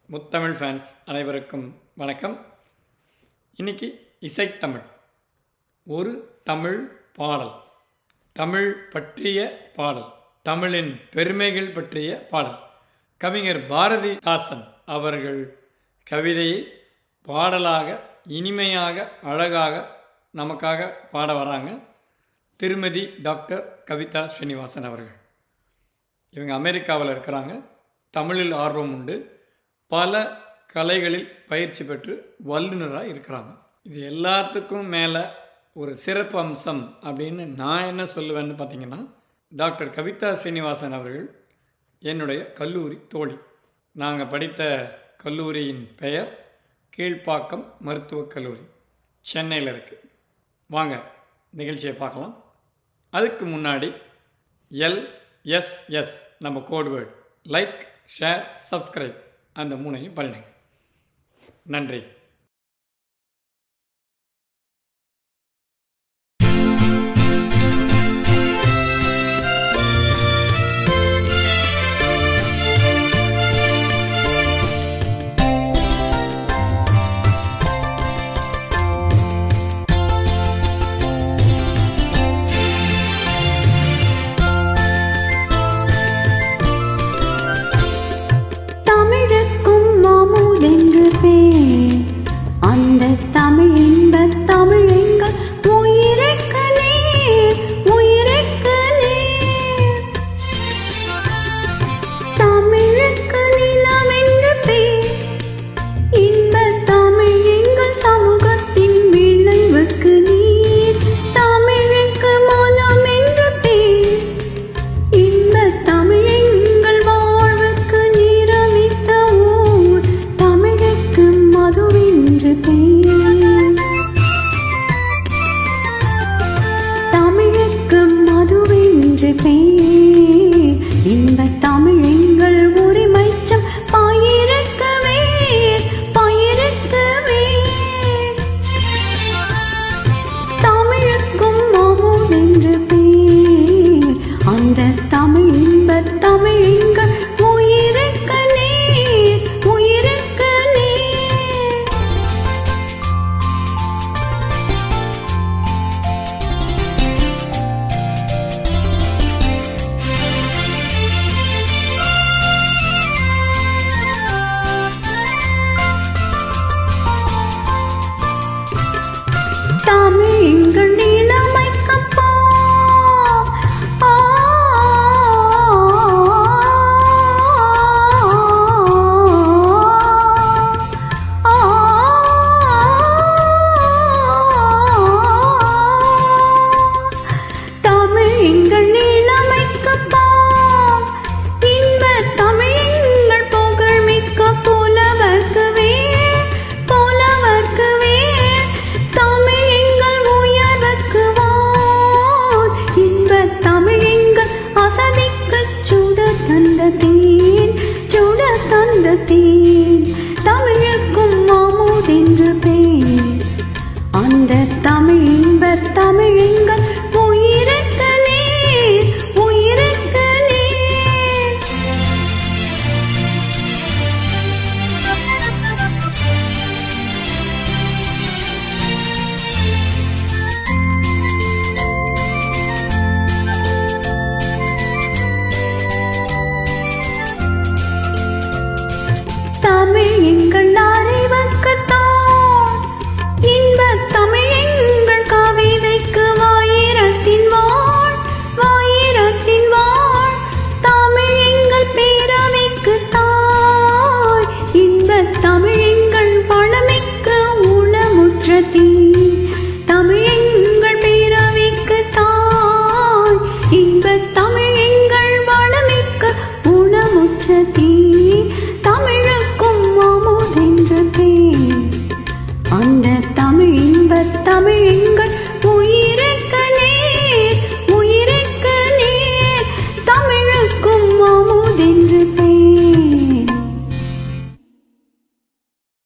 முத்தமிழ் fans அனைவருக்கும் வணக்கம் இன்னைக்கு இசைத்தமிழ் ஒரு தமிழ் பாடல் தமிழ் பற்றிய பாடல் தமிழின் பெருமைகள் பற்றிய பாடல் கவிஞர் பாரதிதாசன் அவர்கள் கவிதையை பாடலாக இனிமையாக அழகாக நமக்காக பாட வராங்க திருமதி டாக்டர் கவிதா ஸ்ரீனிவாசன் அவர்கள் இவங்க அமெரிக்காவில் இருக்கிறாங்க தமிழில் ஆர்வம் உண்டு பல கலைகளில் பயிற்சி பெற்று வல்லுநராக இருக்கிறாங்க இது எல்லாத்துக்கும் மேலே ஒரு சிறப்பு அம்சம் அப்படின்னு நான் என்ன சொல்லுவேன்னு பார்த்தீங்கன்னா டாக்டர் கவிதா ஸ்ரீனிவாசன் அவர்கள் என்னுடைய கல்லூரி தோழி நாங்கள் படித்த கல்லூரியின் பெயர் கீழ்ப்பாக்கம் மருத்துவக் கல்லூரி சென்னையில் இருக்குது வாங்க நிகழ்ச்சியை பார்க்கலாம் அதுக்கு முன்னாடி எல்எஸ்எஸ் நம்ம code word like share subscribe அந்த மூணையும் பண்ணிடுங்க நன்றி